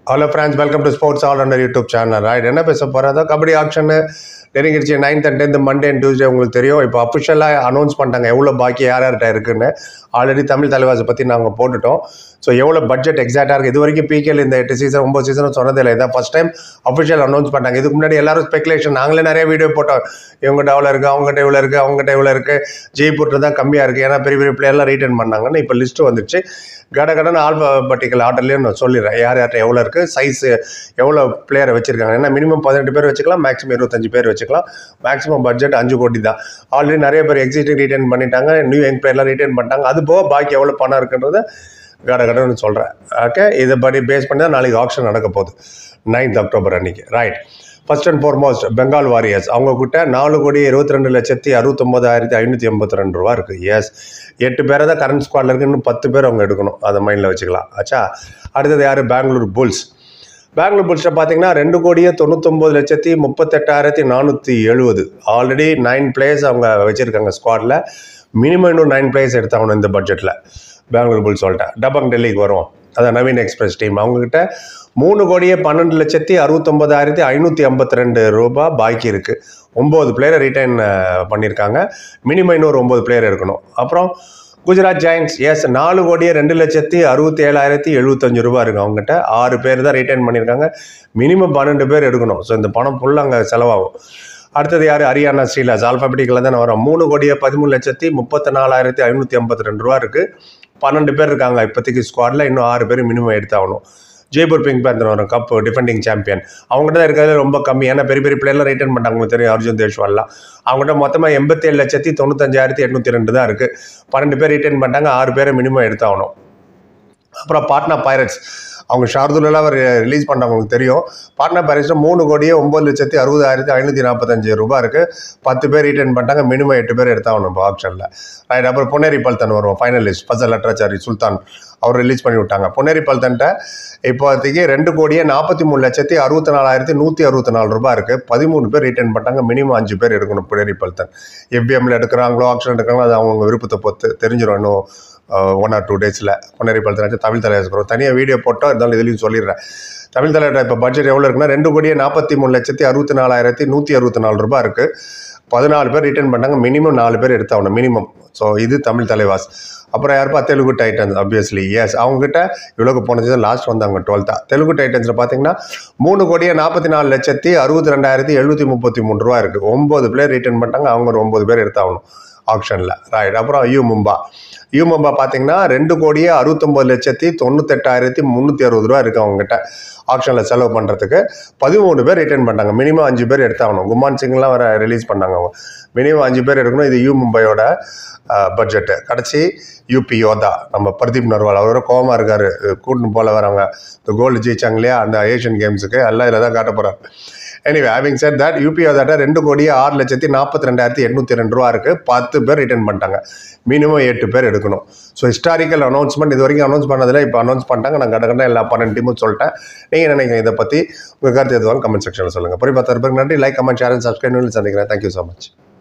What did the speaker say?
hello friends welcome to sports all under YouTube channel right என்ன பேச போகிறதா kabaddi auction நெருங்கிடுச்சு ninth and tenth Monday and Tuesday உங்களுக்கு தெரியும் இப்போ அஃபிஷியலாக அனௌன்ஸ் பண்ணிட்டாங்க எவ்வளோ பாக்கி யார் யார்கிட்ட இருக்குன்னு ஆல்ரெடி தமிழ் தலைவாசை பற்றி நாங்கள் போட்டுட்டோம் ஸோ எவ்வளோ பட்ஜெட் எக்ஸாக்டாக இருக்குது இது வரைக்கும் பிகேல இந்த எட்டு சீசன் ஒம்பது சீசனும் சொன்னதில்லை இதான் ஃபஸ்ட் டைம் அஃபிஷியல் அனௌன்ஸ் பண்ணாங்க இதுக்கு முன்னாடி எல்லாரும் ஸ்பெகுலேஷன் நாங்களே நிறைய வீடியோ போட்டோம் இவங்ககிட்ட எவ்வளோ இருக்குது அவங்ககிட்ட இவ்வளோ இருக்குது அவங்ககிட்ட இவ்வளோ இருக்குது ஜெய்ப்பூர்ல தான் கம்மியாக இருக்குது ஏன்னா பெரிய பெரிய பிளேயர்லாம் ரீட்டைன் பண்ணாங்கன்னு இப்போ லிஸ்ட்டு வந்துச்சு கட கடன்னு ஆல்பட்டிக்கல் ஆர்டர்லேயும் நான் சொல்லிடுறேன் யார் யார்கிட்ட எவ்வளோ இருக்குது சைஸ் எவ்வளோ பிளேயரை வச்சிருக்காங்க ஏன்னா மினிமம் பதினெட்டு பேர் வச்சுக்கலாம் மேக்ஸிமம் இருபத்தஞ்சு பேர் வச்சுக்கலாம் மேக்ஸிமம் பட்ஜெட் அஞ்சு கோடி தான் ஆல்ரெடி நிறைய பேர் எக்ஸிஸ்டிங் ரீட்டைன் பண்ணிட்டாங்க நியூ யங் பிளேயர்லாம் ரீட்டைன் பண்ணிட்டாங்க அது போக பாக்கி எவ்வளோ பணம் இருக்குன்றத கட கடன்னு சொல்கிறேன் ஓகே இதை படி பேஸ் பண்ணி தான் நாளைக்கு ஆப்ஷன் நடக்க போகுது நைன்த் அக்டோபர் அன்னைக்கு right first and foremost Bengal warriors அவங்க கிட்ட நாலு கோடி இருபத்தி ரெண்டு லட்சத்தி அறுபத்தொம்போதாயிரத்தி ஐநூற்றி எண்பத்தி ரெண்டு ரூபா இருக்குது எஸ் எட்டு பேரை தான் கரண்ட் ஸ்குவாடில் இருக்கு இன்னும் பத்து பேர் அவங்க எடுக்கணும் அதை மைண்டில் வச்சுக்கலாம் ஆச்சா அடுத்தது யார் பெங்களூர் புல்ஸ் பெங்களூர் புல்ஸில் பார்த்தீங்கன்னா ரெண்டு கோடியே தொண்ணூத்தொம்பது லட்சத்தி முப்பத்தெட்டாயிரத்தி நானூற்றி எழுபது ஆல்ரெடி நைன் பிளேயர்ஸ் அவங்க வச்சுருக்காங்க ஸ்குவாடில் மினிமம் இன்னும் நைன் பிளேயர்ஸ் எடுத்தாகணும் இந்த பட்ஜெட்டில் பெங்களூர் புல்ஸ் சொல்லிட்டேன் டபங் டெல்லிக்கு வரும் அதான் நவீன் எக்ஸ்பிரஸ் டீம் அவங்கக்கிட்ட மூணு கோடியே பன்னெண்டு லட்சத்தி அறுபத்தொம்பதாயிரத்தி ஐநூற்றி ஐம்பத்தி ரெண்டு ரூபா பாக்கி இருக்குது ஒம்பது பிளேயரை ரிட்டைன் பண்ணியிருக்காங்க மினிமம் இன்னொரு ஒம்பது பிளேயர் இருக்கணும் அப்புறம் குஜராத் ஜாயின்ஸ் எஸ் நாலு கோடியே ரெண்டு லட்சத்தி அறுபத்தி ஏழாயிரத்தி எழுபத்தஞ்சு ரூபா இருக்குது அவங்ககிட்ட ஆறு பேர் தான் ரிட்டைன் பண்ணியிருக்காங்க மினிமம் பன்னெண்டு பேர் எடுக்கணும் ஸோ இந்த பணம் ஃபுல்லாக அங்கே செலவாகும் அடுத்தது யார் ஹரியானா ஸ்ரீலாஸ் ஆல்ஃபாபெட்டிக்கில் தானே வரும் மூணு கோடியே பதிமூணு லட்சத்தி முப்பத்தி நாலாயிரத்தி ஐநூற்றி ஐம்பத்தி ரெண்டு ரூபா இருக்குது பன்னெண்டு பேர் இருக்காங்க இப்போதைக்கு ஸ்குவாடில் இன்னும் ஆறு பேர் மினிமம் எடுத்தாகணும் ஜெய்ப்பூர் பிங்க் பேந்தர் வரும் கப் டிஃபெண்டிங் சாம்பியன் அவங்ககிட்ட தான் இருக்கிறது ரொம்ப கம்மி ஏன்னா பெரிய பெரிய பிளேயர்லாம் ரிட்டர்ன் பண்ணாங்க உங்களுக்கு தெரியும் அர்ஜுன் தேஷ்வால்லாம் அவங்ககிட்ட மொத்தமாக எண்பத்தேழு லட்சத்தி தொண்ணூத்தஞ்சாயிரத்தி எட்நூற்றி ரெண்டு தான் இருக்குது பன்னெண்டு பேர் ரிட்டர்ன் பண்ணிட்டாங்க ஆறு பேரை மினிமம் எடுத்தாகணும் அப்புறம் பாட்னா பைரட்ஸ் அவங்க ஷார்துலாம் ரிலீஸ் பண்ணாங்க உங்களுக்கு தெரியும் பாட்னா பைரட்ஸில் மூணு கோடியே ஒம்பது லட்சத்தி அறுபதாயிரத்தி ஐநூற்றி நாற்பத்தஞ்சு ரூபா இருக்குது பத்து பேர் ரிட்டர்ன் பண்ணிட்டாங்க மினிமம் எட்டு பேர் எடுத்தாகணும் இப்போ ஆப்ஷனில் ரைட் அப்புறம் பொன்னேரி பல்தன் வருவோம் ஃபைனலிஸ்ட் ஃபசல் லட்ராச்சாரி சுல்தான் அவர் ரிலீஸ் பண்ணி விட்டாங்க பொன்னேரி பல்தன்ட்ட இப்போதைக்கு ரெண்டு கோடியே நாற்பத்தி மூணு லட்சத்தி அறுபத்தி நாலாயிரத்தி நூற்றி அறுபத்தி நாலு ரூபா இருக்குது பதிமூணு பேர் ரிட்டர்ன் பண்ணிட்டாங்க மினிமம் அஞ்சு பேர் எடுக்கணும் பொன்னேரி பல்தன் எஃபிஎம்ல எடுக்கிறாங்களோ ஆப்ஷன் எடுக்கிறாங்களோ அது அவங்க விருப்பத்தை பொறுத்து தெரிஞ்சிடும் இன்னும் ஒன் ஆர் டூ டேஸில் பொன்னேரி பல்தனாச்சும் தமிழ் தலைவர் இருக்கிறோம் தனியாக வீடியோ போட்டோம் இருந்தாலும் இதுலையும் சொல்லிடுறேன் தமிழ் தலைவர் இப்போ பட்ஜெட் எவ்வளோ இருக்குன்னா ரெண்டு கோடியே நாற்பத்தி மூணு லட்சத்தி அறுபத்தி நாலாயிரத்தி நூற்றி அறுபத்தி நாலு ரூபா இருக்குது பதினாலு பேர் ரிட்டர்ன் பண்ணாங்க மினிமம் நாலு பேர் எடுத்தாகணும் மினிமம் ஸோ இது தமிழ் தலைவாஸ் அப்புறம் யாருப்பா தெலுங்கு டைட்டன்ஸ் அப்வியஸ்லி எஸ் அவங்ககிட்ட இவ்வளோக்கு போனது லாஸ்ட் வந்தாங்க டுவெல்த்தா தெலுங்கு டைட்டன்ஸில் பார்த்தீங்கன்னா மூணு கோடியே நாற்பத்தி நாலு லட்சத்தி அறுபத்தி ரெண்டாயிரத்தி எழுநூற்றி முப்பத்தி மூணு ரூபா இருக்குது ஒம்பது பேர் ரிட்டர்ன் பண்ணிட்டாங்க அவங்க ஒரு ஒம்பது பேர் எடுத்தாகணும் ஆப்ஷனில் ரைட் அப்புறம் யூ மும்பா யூ மும்பா பார்த்தீங்கன்னா ரெண்டு கோடியே அறுபத்தொம்பது லட்சத்தி தொண்ணூத்தெட்டாயிரத்தி முந்நூற்றி அறுபது ரூபா இருக்குது அவங்ககிட்ட ஆப்ஷனில் செலவு பண்ணுறதுக்கு பதிமூணு பேர் ரிட்டர்ன் பண்ணாங்க மினிமம் அஞ்சு பேர் எடுத்தாகணும் குமான் சிங்லாம் வர ரிலீஸ் பண்ணாங்க அவங்க மினிமம் அஞ்சு பேர் எடுக்கணும் இது யூ மும்பையோட பட்ஜெட்டு கடைசி யூபி யோதா நம்ம பிரதீப் நர்வால் அவரோட கோவமாக இருக்கார் கூட்டின்னு போல வரவங்க இந்த கோல்டு ஜெயிச்சாங்க இல்லையா அந்த ஏஷியன் கேம்ஸுக்கு எல்லாம் இதில் தான் காட்ட போகிறார் anyway having said that UP யோதாட்ட ரெண்டு கோடியே ஆறு லட்சத்தி நாற்பத்தி ரெண்டாயிரத்தி எட்நூற்றி ரெண்டு ரூபா இருக்குது பத்து பேர் ரிட்டர்ன் பண்ணிட்டாங்க மினிமம் எட்டு பேர் எடுக்கணும் ஸோ ஹிஸ்டாரிக்கல் அனௌன்ஸ்மெண்ட் இது வரைக்கும் அனௌன்ஸ் பண்ணதில் இப்போ அனௌன்ஸ் பண்ணிட்டாங்க நான் கடகண்ட எல்லா பன்னெண்டு டீமும் சொல்லிட்டேன் நீங்கள் நினைக்கிறீங்க இதை பற்றி உங்கள் கருத்து எதுவாங்க கமெண்ட் செக்ஷனில் சொல்லுங்கள் புரிய பத்து பேருக்கு நன்றி like comment share and subscribe சந்திக்கிறேன் தேங்க்யூ ஸோ மச்